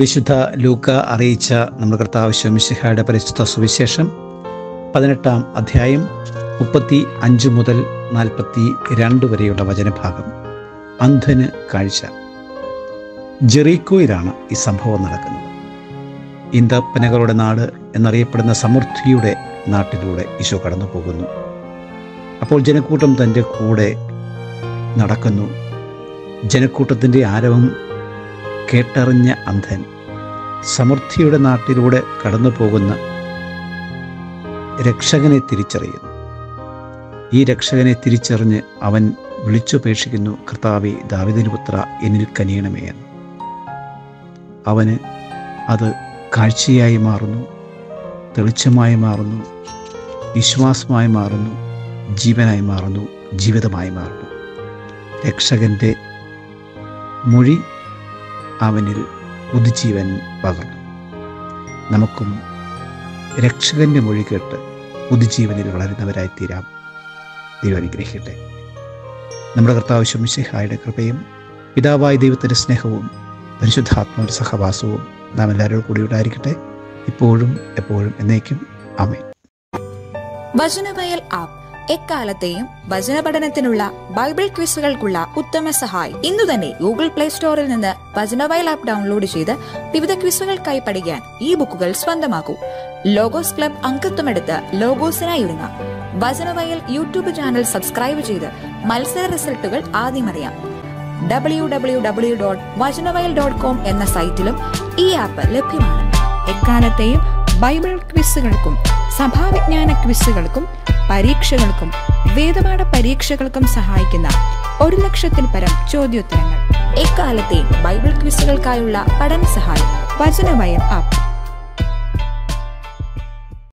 വിശുദ്ധ ലൂക്ക അറിയിച്ച നമ്മുടെ കർത്താവ് ശമിശിഹയുടെ പരിശുദ്ധ സുവിശേഷം പതിനെട്ടാം അധ്യായം മുപ്പത്തി അഞ്ച് മുതൽ നാൽപ്പത്തി രണ്ട് വരെയുള്ള വചനഭാഗം അന്ധന് കാഴ്ച ജെറീക്കോയിലാണ് ഈ സംഭവം നടക്കുന്നത് ഇന്തപ്പനകളുടെ നാട് എന്നറിയപ്പെടുന്ന സമൃദ്ധിയുടെ നാട്ടിലൂടെ ഈശോ കടന്നു പോകുന്നു അപ്പോൾ ജനക്കൂട്ടം തൻ്റെ കൂടെ നടക്കുന്നു ജനക്കൂട്ടത്തിൻ്റെ ആരവം കേട്ടറിഞ്ഞ അന്ധൻ സമൃദ്ധിയുടെ നാട്ടിലൂടെ കടന്നു പോകുന്ന രക്ഷകനെ തിരിച്ചറിയുന്നു ഈ രക്ഷകനെ തിരിച്ചറിഞ്ഞ് അവൻ വിളിച്ചുപേക്ഷിക്കുന്നു കർത്താവെ ദാവിദിന് പുത്ര എന്നിൽ കനിയണമേ എന്ന് അവന് അത് കാഴ്ചയായി മാറുന്നു തെളിച്ചമായി മാറുന്നു വിശ്വാസമായി മാറുന്നു ജീവനായി മാറുന്നു ജീവിതമായി മാറുന്നു രക്ഷകൻ്റെ മൊഴി അവനിൽ പുതുജീവൻ പകർന്നു നമുക്കും രക്ഷകൻ്റെ മൊഴി കേട്ട് പുതുജീവനിൽ വളരുന്നവരായി തീരാം ദൈവം അനുഗ്രഹിക്കട്ടെ നമ്മുടെ കർത്താവ് ശമിശിഹായുടെ കൃപയും പിതാവായ ദൈവത്തിൻ്റെ സ്നേഹവും പരിശുദ്ധാത്മാവിൻ്റെ സഹവാസവും നാം എല്ലാവരോടും കൂടി ഉണ്ടായിരിക്കട്ടെ ഇപ്പോഴും എപ്പോഴും എന്നേക്കും അമേ വചനവയൽ ആപ്പ് എക്കാലത്തെയും വചന പഠനത്തിനുള്ള ബൈബിൾ ക്വിസുകൾക്കുള്ള ഉത്തമ സഹായി ഇന്നു തന്നെ ഗൂഗിൾ പ്ലേ സ്റ്റോറിൽ നിന്ന് വചനവയൽ ആപ്പ് ഡൗൺലോഡ് ചെയ്ത് വിവിധ ക്വിസുകൾക്കായി പഠിക്കാൻ ഈ ബുക്കുകൾ സ്വന്തമാക്കൂ ലോഗോസ് ക്ലബ് അംഗത്വമെടുത്ത് ലോഗോസിനായി ഒരുങ്ങാം വചനവയൽ യൂട്യൂബ് ചാനൽ സബ്സ്ക്രൈബ് ചെയ്ത് മത്സര റിസൾട്ടുകൾ ആദ്യം അറിയാം W W W dot Vachanavayal dot com എന്ന സൈറ്റിലും ഈ ആപ്പ് ലഭ്യമാണ് എക്കാലത്തെയും ബൈബിൾ ക്വിസുകൾക്കും സഭാവിജ്ഞാന ക്വിസുകൾക്കും പരീക്ഷകൾക്കും വേദപാഠ പരീക്ഷകൾക്കും സഹായിക്കുന്ന ഒരു ലക്ഷത്തിൽ പരം ചോദ്യോത്തരങ്ങൾ എക്കാലത്തെയും ബൈബിൾ ക്വിസുകൾക്കായുള്ള പഠന സഹായം വചനവയൽ ആപ്പ്